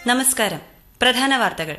നമസ്കാരം പ്രധാന വാർത്തകൾ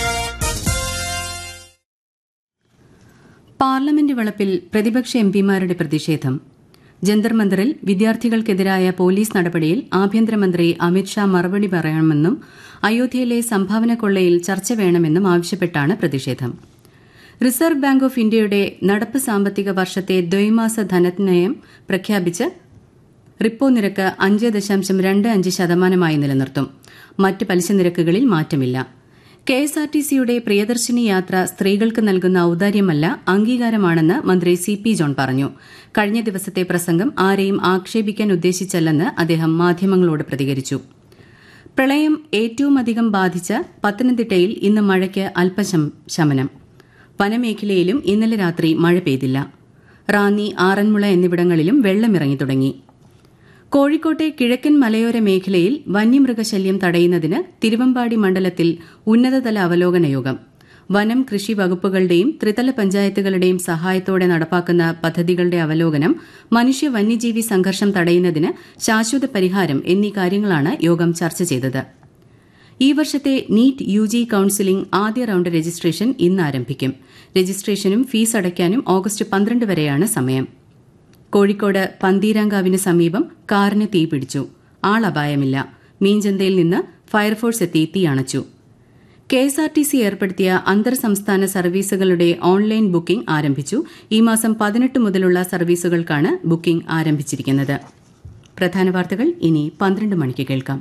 പാർലമെന്റ് വളപ്പിൽ പ്രതിപക്ഷ എംപിമാരുടെ പ്രതിഷേധം ജന്തർ മന്ദറിൽ വിദ്യാർത്ഥികൾക്കെതിരായ പോലീസ് നടപടിയിൽ ആഭ്യന്തരമന്ത്രി അമിത്ഷാ മറുപടി പറയണമെന്നും അയോധ്യയിലെ സംഭാവന കൊള്ളയിൽ ചർച്ച വേണമെന്നും ആവശ്യപ്പെട്ടാണ് പ്രതിഷേധം റിസർവ് ബാങ്ക് ഓഫ് ഇന്ത്യയുടെ നടപ്പ് സാമ്പത്തിക വർഷത്തെ ദ്വൈമാസ ധനനയം പ്രഖ്യാപിച്ച് റിപ്പോ നിരക്ക് അഞ്ച് ദശാംശം രണ്ട് അഞ്ച് ശതമാനമായി നിലനിർത്തും മറ്റ് പലിശ നിരക്കുകളിൽ മാറ്റമില്ല കെ എസ് ആർ ടി സിയുടെ പ്രിയദർശിനി യാത്ര സ്ത്രീകൾക്ക് നൽകുന്ന ഔദാര്യമല്ല അംഗീകാരമാണെന്ന് മന്ത്രി സി പി ജോൺ പറഞ്ഞു കഴിഞ്ഞ ദിവസത്തെ പ്രസംഗം ആരെയും ആക്ഷേപിക്കാൻ ഉദ്ദേശിച്ചല്ലെന്ന് അദ്ദേഹം മാധ്യമങ്ങളോട് പ്രതികരിച്ചു പ്രളയം ഏറ്റവുമധികം ബാധിച്ച പത്തനംതിട്ടയിൽ ഇന്ന് മഴയ്ക്ക് അല്പശം ശമനം വനമേഖലയിലും ഇന്നലെ രാത്രി മഴ പെയ്തില്ല റാന്നി ആറന്മുള എന്നിവിടങ്ങളിലും വെള്ളമിറങ്ങി തുടങ്ങി കോഴിക്കോട്ടെ കിഴക്കൻ മലയോര മേഖലയിൽ വന്യമൃഗശല്യം തടയുന്നതിന് തിരുവമ്പാടി മണ്ഡലത്തിൽ ഉന്നതതല അവലോകന യോഗം വനം കൃഷി വകുപ്പുകളുടെയും ത്രിതല പഞ്ചായത്തുകളുടെയും സഹായത്തോടെ നടപ്പാക്കുന്ന പദ്ധതികളുടെ അവലോകനം മനുഷ്യ വന്യജീവി സംഘർഷം തടയുന്നതിന് ശാശ്വത പരിഹാരം എന്നീ കാര്യങ്ങളാണ് യോഗം ചർച്ച ചെയ്തത് ഈ വർഷത്തെ നീറ്റ് യു ജി കൌൺസിലിംഗ് ആദ്യ റൌണ്ട് രജിസ്ട്രേഷൻ ഇന്ന് ആരംഭിക്കും രജിസ്ട്രേഷനും ഫീസ് അടയ്ക്കാനും ഓഗസ്റ്റ് പന്ത്രണ്ട് വരെയാണ് സമയം കോഴിക്കോട് പന്തീരാങ്കാവിന് സമീപം കാറിന് തീപിടിച്ചു ആളപായമില്ല മീൻചന്തയിൽ നിന്ന് ഫയർഫോഴ്സ് എത്തി തീയണച്ചു കെഎസ്ആർടിസി ഏർപ്പെടുത്തിയ അന്തർ സംസ്ഥാന സർവീസുകളുടെ ഓൺലൈൻ ബുക്കിംഗ് ആരംഭിച്ചു ഈ മാസം പതിനെട്ട് മുതലുള്ള സർവീസുകൾക്കാണ് ബുക്കിംഗ് ആരംഭിച്ചിരിക്കുന്നത് പ്രധാന വാർത്തകൾ ഇനി പന്ത്രണ്ട് മണിക്ക് കേൾക്കാം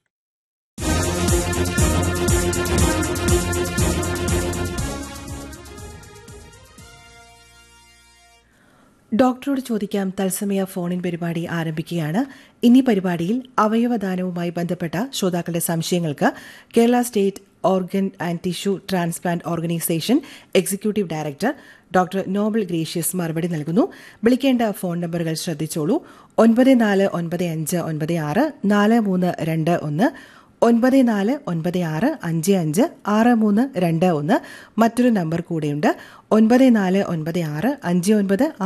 ഡോക്ടറോട് ചോദിക്കാം തത്സമയ ഫോണിൻ പരിപാടി ആരംഭിക്കുകയാണ് ഇന്നീ പരിപാടിയിൽ അവയവദാനവുമായി ബന്ധപ്പെട്ട ശ്രോതാക്കളുടെ സംശയങ്ങൾക്ക് Kerala state organ and tissue transplant organisation executive director doctor Noble Gracious മറുപടി നൽകുന്നു വിളിക്കേണ്ട ഫോൺ നമ്പറുകൾ ശ്രദ്ധിച്ചോളൂ ഒൻപത് നാല് ഒൻപത് അഞ്ച് ഒൻപത് ആറ് നാല് മൂന്ന് രണ്ട് ഒന്ന് ഒൻപത് നാല് ഒൻപത് ആറ് അഞ്ച് അഞ്ച് ആറ് മൂന്ന് രണ്ട് ഒന്ന് മറ്റൊരു നമ്പർ കൂടെയുണ്ട് ഒൻപത് നാല് ഒൻപത് ആറ് അഞ്ച് ഒൻപത്